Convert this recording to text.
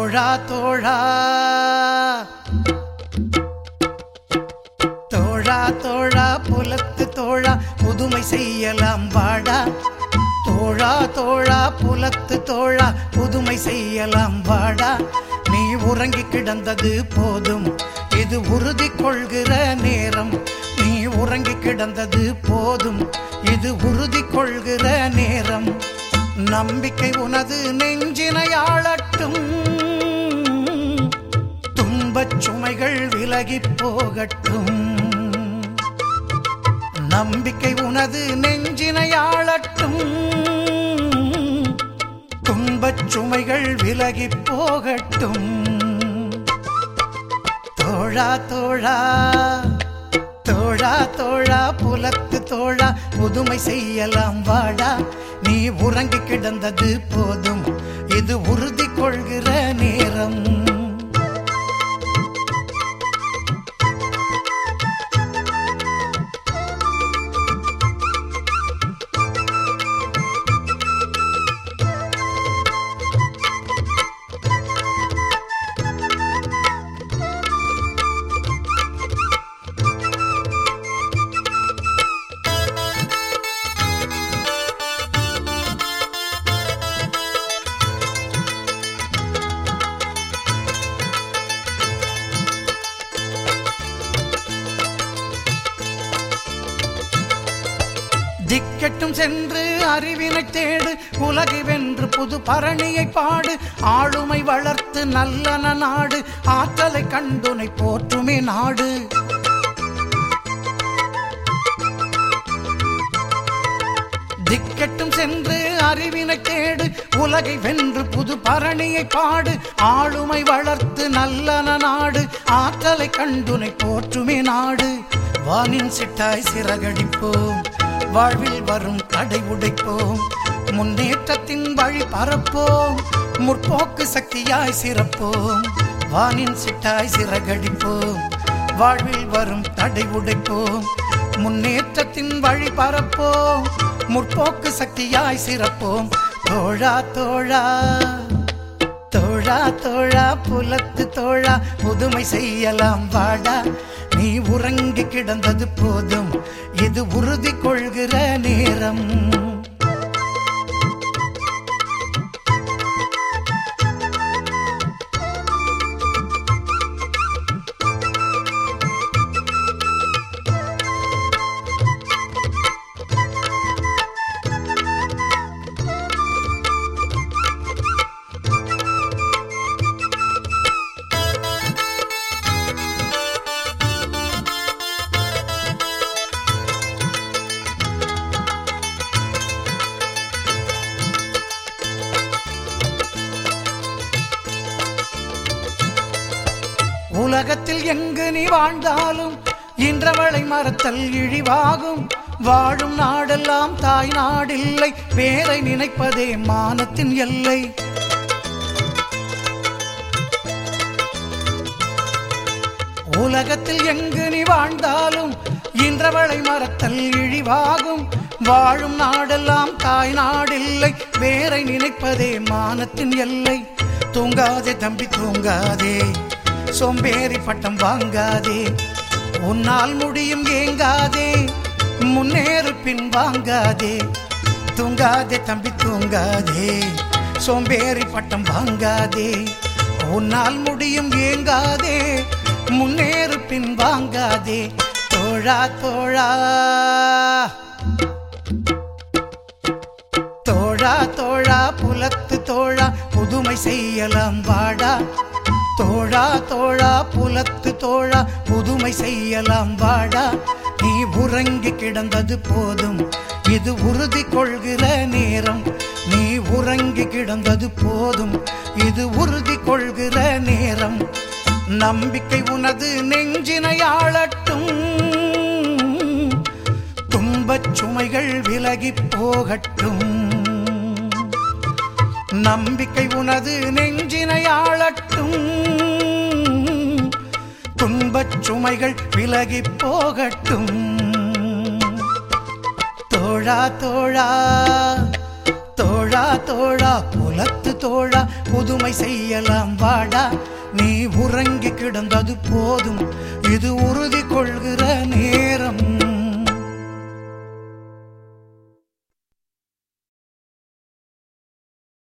தோழா தோழா தோழா தோழா புலத்து தோழா புதுமை செய்யலாம் வாடா தோழா தோழா புலத்து தோழா புதுமை செய்யலாம் வாடா நீ உறங்கி கிடந்தது போதும் இது உறுதி கொள்கிற நேரம் நீ உறங்கி கிடந்தது போதும் இது உறுதி கொள்கிற நேரம் நம்பிக்கை உனது நெஞ்சினை ஆளட்டும் துன்பச் சுமைகள் விலகிப் போகட்டும் நம்பிக்கை உனது நெஞ்சினை ஆளட்டும் துன்பச் சுமைகள் விலகிப் போகட்டும் தோழா தோழா தோழா தோழா புலத்து தோழா புதுமை செய்யலாம் வாடா நீ உறங்கி கிடந்தது போதும் இது உறுதி கொள்கிற நேரம் திக்கெட்டும் சென்று அறிவினை தேடு உலகை வென்று புது பரணியை பாடு ஆளுமை வளர்த்து நல்லன நாடு ஆற்றலை கண்டுனை போற்றுமே நாடு திக்கெட்டும் சென்று அறிவினை தேடு உலகை வென்று புது பரணியை பாடு ஆளுமை வளர்த்து நல்லன நாடு ஆற்றலை கண்டுனை போற்றுமே நாடு வானின் சிட்டாய் சிறகடிப்போம் வாழ்வில் வரும் தடை உடைப்போம் முன்னேற்றத்தின் வழி பரப்போம் முற்போக்கு சக்தியாய் சிறப்போம் வானின் சிட்டாய் சிறகடிப்போம் வாழ்வில் வரும் தடை உடைப்போம் முன்னேற்றத்தின் வழி பரப்போம் முற்போக்கு சக்தியாய் சிறப்போம் தோழா தோழா தோழா தோழா புலத்து தோழா புதுமை செய்யலாம் வாடா நீ உறங்கி கிடந்தது போதும் இது உறுதி கொள்கிற நேரம் உலகத்தில் எங்கு நீ வாழ்ந்தாலும் இன்றவளை மறத்தல் இழிவாகும் வாழும் நாடெல்லாம் தாய் நாடில்லை பேரை நினைப்பதே மானத்தின் எல்லை உலகத்தில் எங்கு நீ வாழ்ந்தாலும் இன்றவளை மறத்தல் இழிவாகும் வாழும் நாடெல்லாம் தாய் நாடில்லை வேரை நினைப்பதே மானத்தின் எல்லை தூங்காதே தம்பி தூங்காதே சோம்பேறி பட்டம் வாங்காதே உன்னால் முடியும் ஏங்காதே முன்னேறு பின் வாங்காதே தூங்காதே தம்பி தூங்காதே சோம்பேறி பட்டம் வாங்காதே உன்னால் முடியும் ஏங்காதே முன்னேறு பின் வாங்காதே தோழா தோழா தோழா தோழா புலத்து தோழா புதுமை செய்யலாம் வாடா தோழா தோழா புலத்து தோழா புதுமை செய்யலாம் வாடா நீ உறங்கி கிடந்தது போதும் இது உறுதி கொள்கிற நேரம் நீ உறங்கி கிடந்தது போதும் இது உறுதி கொள்கிற நேரம் நம்பிக்கை உனது நெஞ்சினை ஆளட்டும் துன்பச் சுமைகள் விலகிப் போகட்டும் நம்பிக்கை உனது நெஞ்சினை ஆளட்டும் துன்பச் சுமைகள் விலகிப் போகட்டும் தோழா தோழா தோழா தோழா புலத்து தோழா புதுமை செய்யலாம் வாடா நீ உறங்கி கிடந்தது போதும் இது உறுதி கொள்கிற நேரம்